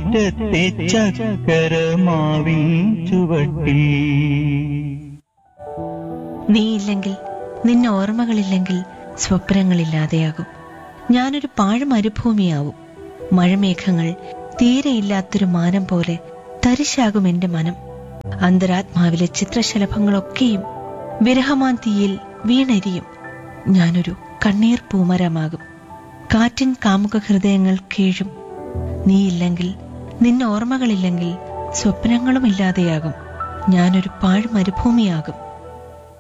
മുറ്റത്തെ ചക്കരമാവിൻ ചുവട്ടിൽ നീയില്ലെങ്കിൽ നിന്നെ ഓർമ്മകളില്ലെങ്കിൽ സ്വപ്നങ്ങളില്ലാതെയാകും ഞാനൊരു പാഴ് മരുഭൂമിയാവും മഴമേഘങ്ങൾ തീരെയില്ലാത്തൊരു മാനം പോലെ തരിശാകും എന്റെ മനം അന്തരാത്മാവിലെ ചിത്രശലഭങ്ങളൊക്കെയും വിരഹമാന്തിയിൽ വീണരിയും ഞാനൊരു കണ്ണീർ പൂമരമാകും കാറ്റിൻ കാമുക ഹൃദയങ്ങൾ കീഴും നീയില്ലെങ്കിൽ നിന്നെ ഓർമ്മകളില്ലെങ്കിൽ സ്വപ്നങ്ങളും ഇല്ലാതെയാകും ഞാനൊരു പാഴ് മരുഭൂമിയാകും